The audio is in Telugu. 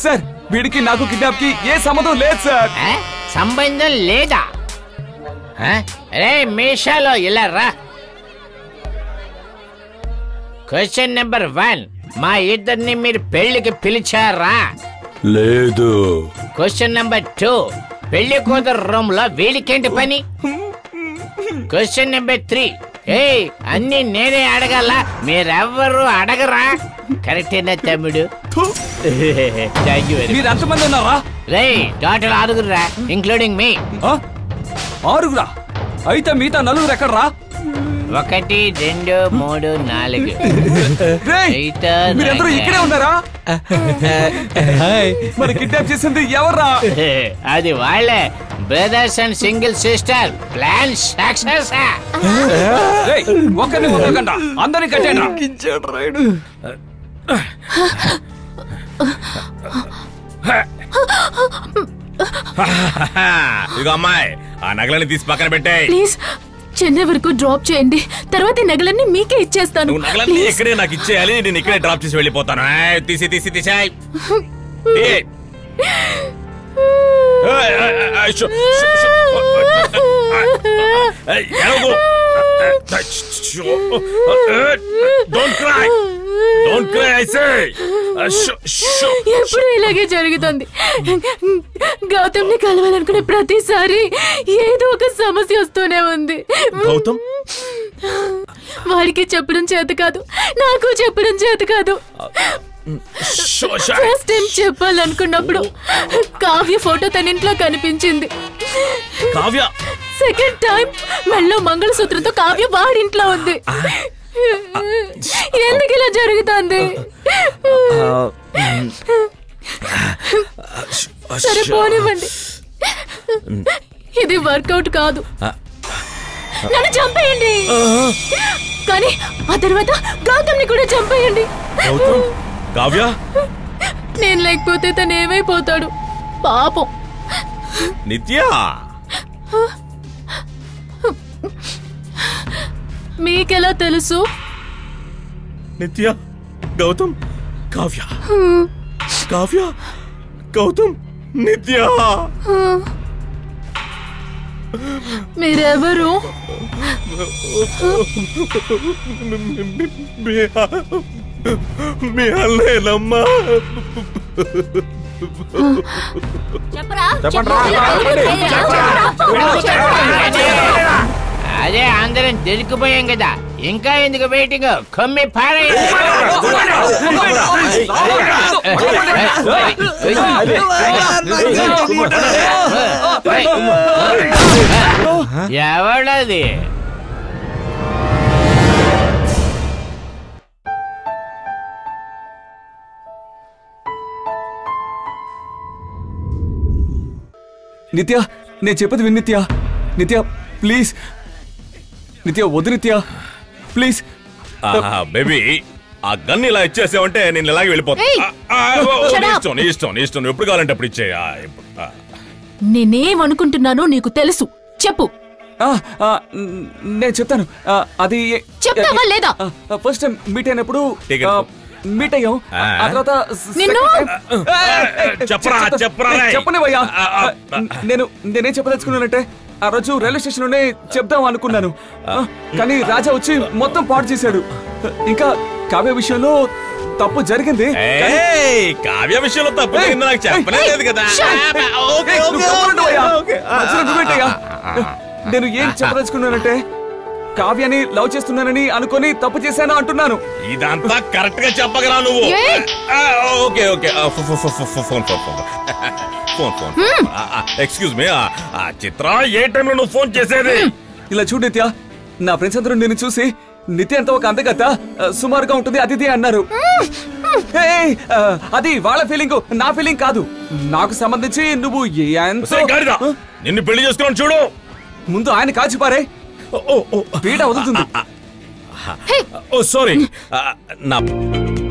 సార్ వీడికి నాకు కిడ్నాప్ కి ఏ సంబంధం లేదు సార్ ఆ? సంబంధం లేదా ఆ? రే మీషాలో ఇలా రా క్వశ్చన్ నెంబర్ వన్ మా ఇద్దరిని మీరు పెళ్లికి పిలిచారా లేదు క్వశ్చన్ నెంబర్ టూ పెళ్లి కూతురు రూమ్ లో వీడికేంటి పని క్వశ్చన్ నెంబర్ త్రీ ఏయ్ అన్ని నేనే అడగాల మీరెవ్వరు అడగరా కరెక్టేనా తమ్ముడు థ్యాంక్ యూ వెరీ మీరు ఎంతమంది ఉన్నారా రే టోటల్ ఆరుగురురా ఇంక్లూడింగ్ మీ ఆ? ఆరుగురా అయితే మిగతా నలుగురు ఎక్కడరా ఒకటి రెండు మూడు నాలుగు రేయ్, అయితే మీరందరూ ఇక్కడే ఉన్నారా మరి కిడ్నాప్ చేసింది ఎవర్రా అది వాళ్ళే brothers and single sister plan success రేయ్, ఒక్కరిని వదలకండా అందరిని కట్టేయండి ఇదిగో అమ్మాయి ఆ నగలని తీసి పక్కన పెట్టే ప్లీజ్ చెన్నై వరకు డ్రాప్ చేయండి తర్వాత ఈ నగలన్నీ మీకే ఇచ్చేస్తాను నువ్వు నగలన్నీ ప్లీజ్. ఇక్కడే నాకు ఇచ్చేయాలి నేను ఇక్కడే డ్రాప్ చేసి వెళ్ళిపోతాను ఏయ్, తీసి తీసి తీసాయి don't cry don't cry I say ఎప్పుడు ఇలాగే జరుగుతుంది గౌతమ్ ని కలవాలనుకునే ప్రతిసారి ఏదో ఒక సమస్య వస్తూనే ఉంది గౌతమ్ వాడికి చెప్పడం చేత కాదు నాకు చెప్పడం చేత కాదు ఫస్ట్ టైం చెప్పాలనుకున్నప్పుడు కావ్య ఫోటో తన ఇంట్లో కనిపించింది కావ్య సెకండ్ టైం మెళ్ళో మంగళసూత్రంతో కావ్య వాడింట్లో ఉంది ఎందుకు ఇలా జరుగుతుంది సరే పోనివ్వండి ఇది వర్కౌట్ కాదు నన్ను చంపేయండి కానీ ఆ తర్వాత గౌతమ్ ని కూడా చంపేయండి గౌతమ్ కావ్య నేను లేకపోతే తను ఏమైపోతాడు పాపం నిత్య మీకెలా తెలుసు నిత్య గౌతమ్ కావ్య కావ్య గౌతమ్ నిత్య మీరెవరు మీ అల్లేనమ్మా అదే అందరం దొరికిపోయాం కదా ఇంకా ఎందుకు వెయిటింగ్ కొమ్మి పారేయండి ఎవడది నిత్య నేను చెప్పేది విన్ నిత్య నిత్య ప్లీజ్ నిత్య వద్దు నిత్య ప్లీజ్ బేబీ ఆ గన్ ఇలా ఇచ్చేసావంటే నేను ఇలాగే వెళ్ళిపోతా ఏయ్! ఆ, ఆ, ఓ, ఓ, Shut నీ up. ఇష్టం నీ ఇష్టం నీ ఇష్టం నువ్వు ఎప్పుడు కావాలంటే అప్పుడు ఇచ్చే నేనేమనుకుంటున్నానో నీకు తెలుసు చెప్పు ఆ, ఆ, న్- నేను చెప్తాను ఆ, అది చెప్తావా లేదా? ఫస్ట్ టైం మీట్ అయినప్పుడు Take it. ఆ, మీట్ అయ్యాం ఆ. ఆ తర్వాత నిన్ను? second time- ఏయ్, ఏయ్, చెప్పరా, చెప్తా. చెప్పరా, ఏయ్, రేయ్. చెప్పనివయ్యా ఆ, ఆ, ఆ. నేను నేనేం చెప్పదలుచుకున్నానంటే ఆ రోజు రైల్వే స్టేషన్ లోనే చెప్దాం అనుకున్నాను ఆ, కానీ రాజా వచ్చి మొత్తం పాడు చేశాడు ఇంకా కావ్య విషయంలో తప్పు జరిగింది కానీ- ఏయ్, కావ్య విషయంలో తప్పు ఏయ్, జరిగింది నాకు చెప్పనే ఏయ్, లేదు కదా shut. ఓకే, ఏయ్, ఓకే, నువ్వు గమ్మునుండవయ్యా. ఓకే, ఆ, మధ్యలో నువ్వేంటయ్యా? నేను ఏం చెప్పదలుచుకున్నానంటే కావ్యని లవ్ చేస్తున్నానని అనుకొని తప్పు చేశాను అంటున్నాను ఇదంతా కరెక్ట్ గా చెప్పగలరా నువ్వు ఏయ్! ఆ, ఓకే ఓకే ఆ, ఫో- ఫో- ఫో- ఫో- ఫో- phone phone phone phone phone excuse me ఆ చిత్ర ఏ టైంలో నువ్వు ఫోన్ చేసేది ఇలా చూడు నిత్య నా ఫ్రెండ్స్ అందరూ నిన్ను చూసి నిత్య అంత ఒక అందగత ఆ, సుమారుగా ఉంటుంది అది ఇది అన్నారు ఏయ్, ఆ, అది వాళ్ళ ఫీలింగ్ నా ఫీలింగ్ కాదు నాకు సంబంధించి నువ్వు ఎంతో సరే, గాడిద నిన్ను పెళ్లి చేసుకున్నాను చూడు ముందు ఆయన కాచిపారే ఓ, ఓ, ఓ. పీట వదులుతుంది ఓ సారీ నా